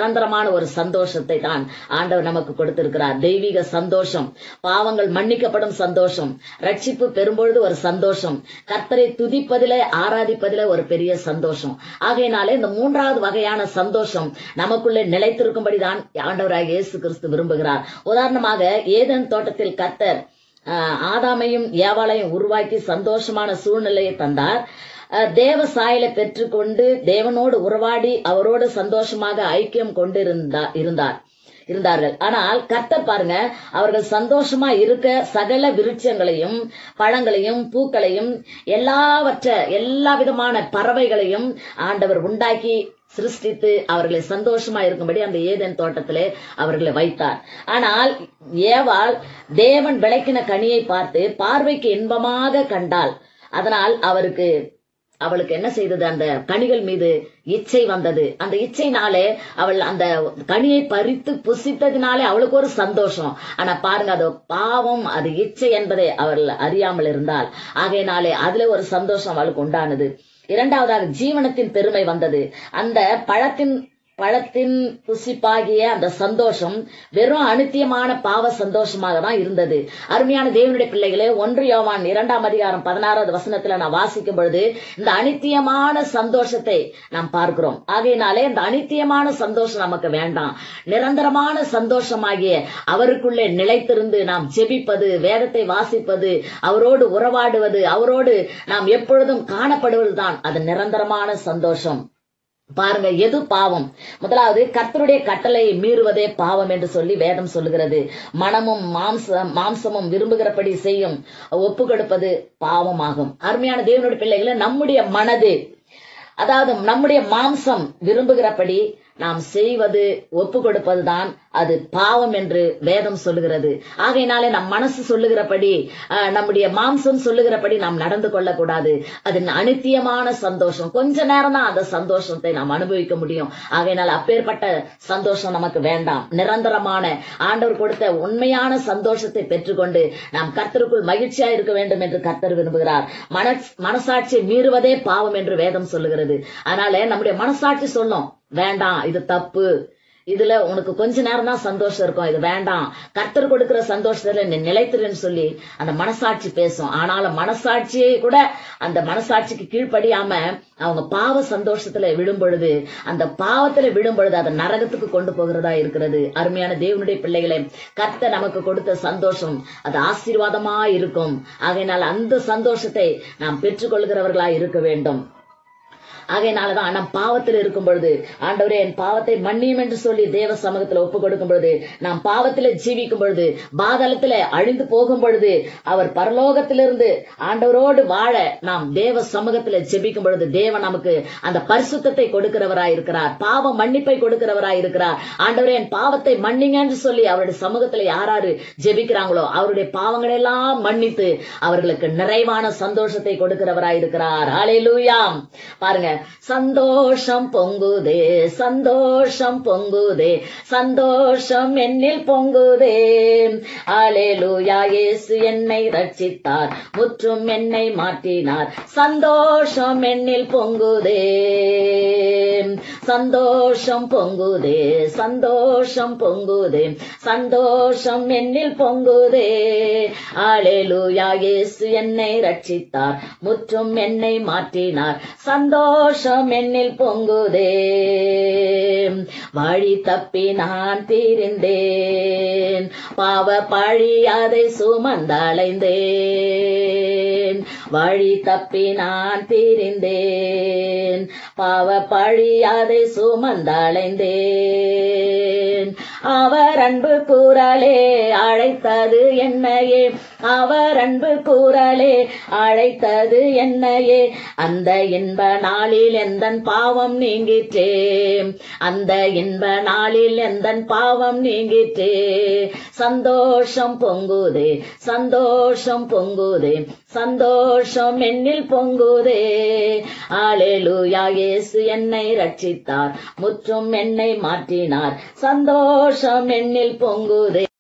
நிரந்தரமான ஒரு சந்தோஷத்தை தான் ஆண்டவர் நமக்கு கொடுத்திருக்கிறார் தெய்வீக சந்தோஷம் பாவங்கள் மன்னிக்கப்படும் சந்தோஷம் ரட்சிப்பு பெறும்பொழுது ஒரு சந்தோஷம் கர்த்தரை துதிப்பதிலே ஆராதிப்பதிலே ஒரு பெரிய சந்தோஷம் ஆகையினாலே இந்த மூன்றாவது வகையான சந்தோஷம் நமக்குள்ளே நிலைத்திருக்கும்படிதான் ஆண்டவராக இயேசு கிறிஸ்து விரும்புகிறார் உதாரணமாக ஏதேன் தோட்டத்தில் கர்த்தர் ஆஹ், ஆதாமையும் ஏவாளையும் உருவாக்கி சந்தோஷமான சூழ்நிலையை தந்தார் அஹ், தேவ சாயலை பெற்றுக்கொண்டு தேவனோடு உறவாடி அவரோடு சந்தோஷமாக ஐக்கியம் கொண்டிருந்தா இருந்தார் இருந்தார்கள் ஆனால் கர்த்தர் பாருங்க அவர்கள் சந்தோஷமா இருக்க சகல விருட்சங்களையும் பழங்களையும் பூக்களையும் எல்லாவற்ற எல்லா விதமான பறவைகளையும் ஆண்டவர் உண்டாக்கி சிருஷ்டித்து அவர்களை சந்தோஷமா இருக்கும்படி அந்த ஏதேன் தோட்டத்திலே அவர்களை வைத்தார் ஆனால் ஏவாள் தேவன் விளக்கின கனியை பார்த்து பார்வைக்கு இன்பமாக கண்டாள் அதனால் அவருக்கு அவளுக்கு என்ன செய்தது அந்த கனிகள் மீது இச்சை வந்தது அந்த இச்சைனாலே அவள் அந்த கனியை பறித்து புசித்ததினாலே அவளுக்கு ஒரு சந்தோஷம் ஆனா பாருங்க அது பாவம் அது இச்சை என்பதை அவள் அறியாமல் இருந்தாள் ஆகையினாலே அதுல ஒரு சந்தோஷம் அவளுக்கு உண்டானது இரண்டாவதாக ஜீவனத்தின் பெருமை வந்தது அந்த பழத்தின் பழத்தின் புசிப்பாகிய அந்த சந்தோஷம் வெறும் அனித்தியமான பாவ சந்தோஷமாக தான் இருந்தது அருமையான தேவனுடைய பிள்ளைகளே ஒன்று யோவான் இரண்டாம் அதிகாரம் பதினாறாவது வசனத்துல நான் வாசிக்கும் பொழுது இந்த அனித்தியமான சந்தோஷத்தை நாம் பார்க்கிறோம் ஆகையினாலே இந்த அனித்தியமான சந்தோஷம் நமக்கு வேண்டாம் நிரந்தரமான சந்தோஷமாகிய அவருக்குள்ளே நிலைத்திருந்து நாம் ஜெபிப்பது வேதத்தை வாசிப்பது அவரோடு உறவாடுவது அவரோடு நாம் எப்பொழுதும் காணப்படுவதுதான் அது நிரந்தரமான சந்தோஷம் பாருங்க எது பாவம் முதலாவது கர்த்தருடைய கட்டளையை மீறுவதே பாவம் என்று சொல்லி வேதம் சொல்லுகிறது மனமும் மாம்சம் மாம்சமும் விரும்புகிறபடி செய்யும் ஒப்பு கொடுப்பது பாவமாகும் அருமையான தேவனுடைய பிள்ளைகளை நம்முடைய மனது அதாவது நம்முடைய மாம்சம் விரும்புகிறபடி நாம் செய்வது ஒப்பு கொடுப்பதுதான் அது பாவம் என்று வேதம் சொல்லுகிறது ஆகையினாலே நம் மனசு சொல்லுகிறபடி அஹ், நம்முடைய மாம்சம் சொல்லுகிறபடி நாம் நடந்து கொள்ளக்கூடாது அது அனித்தியமான சந்தோஷம் கொஞ்ச நேரம் தான் அந்த சந்தோஷத்தை நாம் அனுபவிக்க முடியும் ஆகையினால் அப்பேற்பட்ட சந்தோஷம் நமக்கு வேண்டாம் நிரந்தரமான ஆண்டவர் கொடுத்த உண்மையான சந்தோஷத்தை பெற்றுக்கொண்டு நாம் கர்த்தருக்குள் மகிழ்ச்சியா இருக்க வேண்டும் என்று கர்த்தர் விரும்புகிறார் மன மனசாட்சியை மீறுவதே பாவம் என்று வேதம் சொல்லுகிறது அதனால நம்முடைய மனசாட்சி சொல்லும் வேண்டாம் இது தப்பு இதுல உனக்கு கொஞ்ச நேரம் தான் சந்தோஷம் இருக்கும் இது வேண்டாம் கர்த்தர் கொடுக்கிற சந்தோஷத்துல நீ நிலைத்திருன்னு சொல்லி அந்த மனசாட்சி பேசும் ஆனாலும் மனசாட்சியே கூட அந்த மனசாட்சிக்கு கீழ்ப்படியாம அவங்க பாவ சந்தோஷத்துல விழும் பொழுது அந்த பாவத்துல விழும் பொழுது அதை நரகத்துக்கு கொண்டு போகிறதா இருக்கிறது அருமையான தேவனுடைய பிள்ளைகளை கர்த்தர் நமக்கு கொடுத்த சந்தோஷம் அது ஆசீர்வாதமா இருக்கும் ஆகையினால் அந்த சந்தோஷத்தை நாம் பெற்றுக்கொள்கிறவர்களா இருக்க வேண்டும் ஆகையினாலதான் நம் பாவத்தில் இருக்கும் பொழுது ஆண்டவரே என் பாவத்தை மன்னியும் என்று சொல்லி தேவ சமூகத்துல ஒப்பு கொடுக்கும் பொழுது நாம் பாவத்திலே ஜீவிக்கும் பொழுது பாதாளத்திலே அழிந்து போகும் பொழுது அவர் பரலோகத்திலிருந்து ஆண்டவரோடு வாழ நாம் தேவ சமூகத்திலே ஜெபிக்கும் பொழுது தேவன் நமக்கு அந்த பரிசுத்தத்தை கொடுக்கிறவராய் இருக்கிறார் பாவ மன்னிப்பை கொடுக்கிறவராய் இருக்கிறார் ஆண்டவரே என் பாவத்தை மன்னிங்க என்று சொல்லி அவருடைய சமூகத்துல யாராரு ஜெபிக்கிறாங்களோ அவருடைய பாவங்களை எல்லாம் மன்னித்து அவர்களுக்கு நிறைவான சந்தோஷத்தை கொடுக்கிறவராய் இருக்கிறார் ஹalleluyaம் பாருங்க சந்தோஷம் பொங்குதே சந்தோஷம் பொங்குதே சந்தோஷம் என்னில் பொங்குதே அலேலூயா இயேசு என்னை ரட்சித்தார் முற்றும் என்னை மாற்றினார் சந்தோஷம் என்னில் பொங்குதே சந்தோஷம் பொங்குதே சந்தோஷம் பொங்குதே சந்தோஷம் என்னில் பொங்குதே அலேலூயா இயேசு என்னை ரட்சித்தார் முற்றும் என்னை மாற்றினார் சந்தோஷம் என்னில் பொங்குதே வழி தப்பி நான் தீர்ந்தேன் பாவ பழி அதை சுமந்தலைந்தேன் வழி தப்பி நான் தீர்ந்தேன் பாவ பழி அதை சுமந்தலைந்தேன் அவர் அன்பு கூறலே அழைத்தது என்னையே அவர் அன்பு கூறலே அழைத்தது என்னையே அந்த இன்ப நாளில் எந்தன் பாவம் நீங்கிற்றே அந்த இன்ப நாளில் எந்தன் பாவம் நீங்கிற்றே சந்தோஷம் பொங்குதே சந்தோஷம் பொங்குதே சந்தோஷம் என்னில் பொங்குதே ஆலேலூயா இயேசு என்னை ரட்சித்தார் முற்றும் என்னை மாற்றினார் சந்தோஷம் என்னில் பொங்குதே